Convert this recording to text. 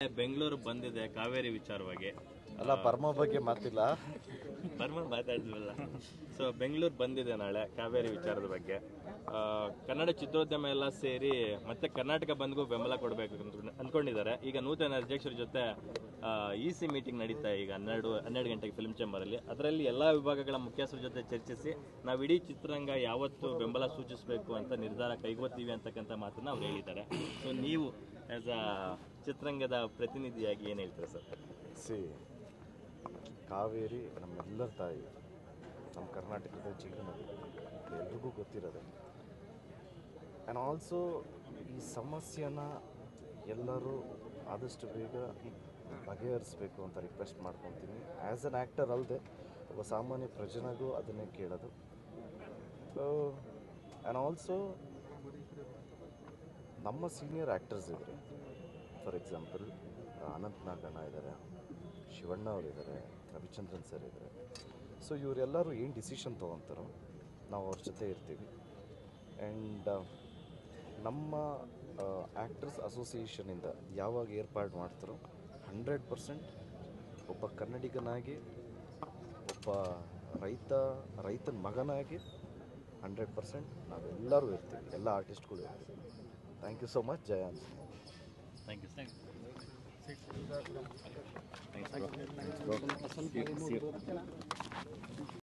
ಬೆಂಗಳೂರು ಬಂದಿದೆ ಕಾವೇರಿ ವಿಚಾರವಾಗಿ ಅಲ್ಲ ಪರ್ಮ ಬಗ್ಗೆ ಮಾತಿಲ್ಲ ಬರ್ಮ ಮಾತಾಡಿದ್ವಲ್ಲ ಸೊ ಬೆಂಗಳೂರು ಬಂದಿದೆ ನಾಳೆ ಕಾವೇರಿ ವಿಚಾರದ ಬಗ್ಗೆ ಆ, ಕನ್ನಡ ಚಿತ್ರೋದ್ಯಮ ಎಲ್ಲ ಸೇರಿ ಮತ್ತೆ ಕರ್ನಾಟಕ ಬಂದ್ಗೂ ಬೆಂಬಲ ಕೊಡಬೇಕು ಅಂತ ಅನ್ಕೊಂಡಿದ್ದಾರೆ ಈಗ ನೂತನ ಅಧ್ಯಕ್ಷರ ಜೊತೆ ಇ ಸಿ ಮೀಟಿಂಗ್ ನಡೀತಾ ಈಗ ಹನ್ನೆರಡು ಹನ್ನೆರಡು ಗಂಟೆಗೆ ಫಿಲ್ಮ್ ಚೇಂಬರಲ್ಲಿ ಅದರಲ್ಲಿ ಎಲ್ಲ ವಿಭಾಗಗಳ ಮುಖ್ಯಸ್ಥರ ಜೊತೆ ಚರ್ಚಿಸಿ ನಾವು ಇಡೀ ಚಿತ್ರರಂಗ ಯಾವತ್ತು ಬೆಂಬಲ ಸೂಚಿಸಬೇಕು ಅಂತ ನಿರ್ಧಾರ ಕೈಗೊಳ್ತೀವಿ ಅಂತಕ್ಕಂಥ ಮಾತನ್ನ ಅವ್ರು ಹೇಳಿದ್ದಾರೆ ಸೊ ನೀವು ಆಸ್ ಅ ಚಿತ್ರರಂಗದ ಪ್ರತಿನಿಧಿಯಾಗಿ ಏನು ಹೇಳ್ತೀರಾ ಸರ್ ಸಿ ಕಾವೇರಿ ನಮ್ಮೆಲ್ಲರ ತಾಯಿ ನಮ್ಮ ಕರ್ನಾಟಕದ ಜೀವನ ಎಲ್ರಿಗೂ ಗೊತ್ತಿರೋದೆ ಆ್ಯಂಡ್ ಆಲ್ಸೋ ಈ ಸಮಸ್ಯೆನ ಎಲ್ಲರೂ ಆದಷ್ಟು ಬೇಗ ಬಗೆಹರಿಸ್ಬೇಕು ಅಂತ ರಿಕ್ವೆಸ್ಟ್ ಮಾಡ್ಕೊತೀನಿ ಆ್ಯಸ್ ಅನ್ ಆ್ಯಕ್ಟರ್ ಅಲ್ಲದೆ ಒಬ್ಬ ಸಾಮಾನ್ಯ ಪ್ರಜೆನಾಗೂ ಅದನ್ನೇ ಕೇಳೋದು ಆ್ಯಂಡ್ ಆಲ್ಸೋ ನಮ್ಮ ಸೀನಿಯರ್ ಆ್ಯಕ್ಟರ್ಸ್ ಇದ್ದಾರೆ ಫಾರ್ ಎಕ್ಸಾಂಪಲ್ ಅನಂತ್ ನಾಗಣ್ಣ ಇದ್ದಾರೆ ಶಿವಣ್ಣ ಅವರಿದ್ದಾರೆ ರವಿಚಂದ್ರನ್ ಸರ್ ಇದ್ದಾರೆ ಸೊ ಇವರೆಲ್ಲರೂ ಏನು ಡಿಸಿಷನ್ ತೊಗೊತಾರೋ ನಾವು ಅವ್ರ ಜೊತೆ ಇರ್ತೀವಿ ಆ್ಯಂಡ್ ನಮ್ಮ ಆ್ಯಕ್ಟರ್ಸ್ ಅಸೋಸಿಯೇಷನಿಂದ ಯಾವಾಗ ಏರ್ಪಾಡು ಮಾಡ್ತಾರೋ ಹಂಡ್ರೆಡ್ ಪರ್ಸೆಂಟ್ ಒಬ್ಬ ಕನ್ನಡಿಗನಾಗಿ ಒಬ್ಬ ರೈತ ರೈತನ ಮಗನಾಗಿ ಹಂಡ್ರೆಡ್ ಪರ್ಸೆಂಟ್ ನಾವೆಲ್ಲರೂ ಇರ್ತೀವಿ ಎಲ್ಲ ಆರ್ಟಿಸ್ಟ್ಗಳು ಇರ್ತೀವಿ thank you so much Jaya ಅಂತ ಥ್ಯಾಂಕ್ ಯು ಥ್ಯಾಂಕ್ಸ್